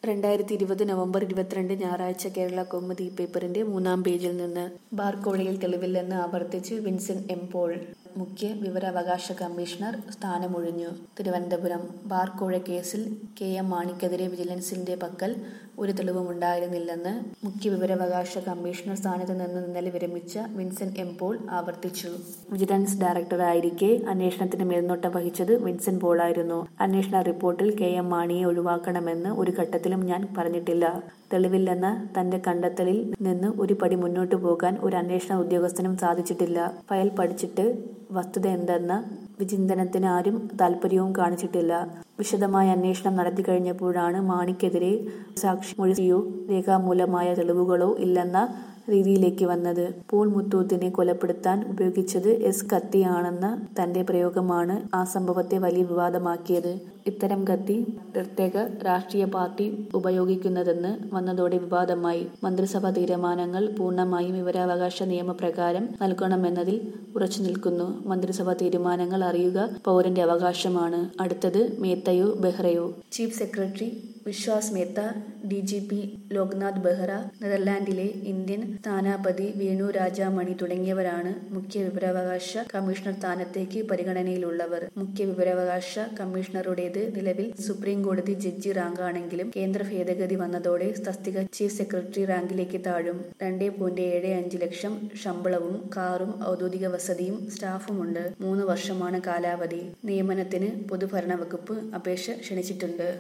രണ്ടായിരത്തി ഇരുപത് നവംബർ ഇരുപത്തിരണ്ട് ഞായറാഴ്ച കേരള കൗമുദി പേപ്പറിന്റെ മൂന്നാം പേജിൽ നിന്ന് ബാർക്കോഴയിൽ തെളിവില്ലെന്ന് ആവർത്തിച്ച് വിൻസെന്റ് എം പോൾ മുഖ്യ വിവരാവകാശ കമ്മീഷണർ സ്ഥാനമൊഴിഞ്ഞു തിരുവനന്തപുരം ബാർക്കോഴ കേസിൽ കെ എം മാണിക്കെതിരെ വിജിലൻസിന്റെ പക്കൽ ഒരു തെളിവും ഉണ്ടായിരുന്നില്ലെന്ന് മുഖ്യ വിവരാവകാശ കമ്മീഷണർ സ്ഥാനത്ത് നിന്ന് ഇന്നലെ വിരമിച്ച വിൻസെന്റ് എം പോൾ ആവർത്തിച്ചു വിജിലൻസ് ഡയറക്ടറായിരിക്കെ അന്വേഷണത്തിന് മേൽനോട്ടം വഹിച്ചത് വിൻസെന്റ് പോളായിരുന്നു അന്വേഷണ റിപ്പോർട്ടിൽ കെ എം മാണിയെ ഒഴിവാക്കണമെന്ന് ഒരു ഘട്ടത്തിലും ഞാൻ പറഞ്ഞിട്ടില്ല തെളിവില്ലെന്ന തന്റെ കണ്ടെത്തലിൽ നിന്ന് ഒരു പടി മുന്നോട്ടു പോകാൻ ഒരു അന്വേഷണ ഉദ്യോഗസ്ഥനും സാധിച്ചിട്ടില്ല ഫയൽ പഠിച്ചിട്ട് വസ്തുത എന്തെന്ന വിചിന്തനത്തിന് ആരും താല്പര്യവും കാണിച്ചിട്ടില്ല വിശദമായ അന്വേഷണം നടത്തി കഴിഞ്ഞപ്പോഴാണ് മാണിക്കെതിരെ സാക്ഷിമൊഴിയോ രേഖാമൂലമായ തെളിവുകളോ ഇല്ലെന്ന രീതിയിലേക്ക് വന്നത് പോൾ മുത്തൂത്തിനെ കൊലപ്പെടുത്താൻ ഉപയോഗിച്ചത് എസ് കത്തിയാണെന്ന തന്റെ പ്രയോഗമാണ് ആ സംഭവത്തെ വലിയ വിവാദമാക്കിയത് ഇത്തരം കത്തി പ്രത്യേക രാഷ്ട്രീയ പാർട്ടി ഉപയോഗിക്കുന്നതെന്ന് വന്നതോടെ വിവാദമായി മന്ത്രിസഭാ തീരുമാനങ്ങൾ പൂർണ്ണമായും വിവരാവകാശ നിയമപ്രകാരം നൽകണമെന്നതിൽ ഉറച്ചു നിൽക്കുന്നു മന്ത്രിസഭാ തീരുമാനങ്ങൾ അറിയുക പൗരന്റെ അവകാശമാണ് അടുത്തത് മേത്തയോ ബെഹ്റയോ chief secretary Vishwas Mehta D G P Loknath Behera നെതർലാൻഡിലെ ഇന്ത്യൻ സ്ഥാനാപതി വേണു രാജാമണി തുടങ്ങിയവരാണ് മുഖ്യ വിവരാവകാശ കമ്മീഷണർ സ്ഥാനത്തേക്ക് പരിഗണനയിലുള്ളവർ മുഖ്യ വിവരാവകാശ കമ്മീഷണറുടേത് നിലവിൽ സുപ്രീം കോടതി ജഡ്ജി റാങ്കാണെങ്കിലും കേന്ദ്ര ഭേദഗതി വന്നതോടെ തസ്തിക ചീഫ് സെക്രട്ടറി റാങ്കിലേക്ക് താഴും രണ്ടേ പോയിന്റ് ഏഴ് അഞ്ച് ലക്ഷം ശമ്പളവും കാറും ഔദ്യോഗിക വസതിയും സ്റ്റാഫുമുണ്ട് മൂന്ന് വർഷമാണ് കാലാവധി നിയമനത്തിന് പൊതുഭരണ വകുപ്പ് അപേക്ഷ ക്ഷണിച്ചിട്ടുണ്ട്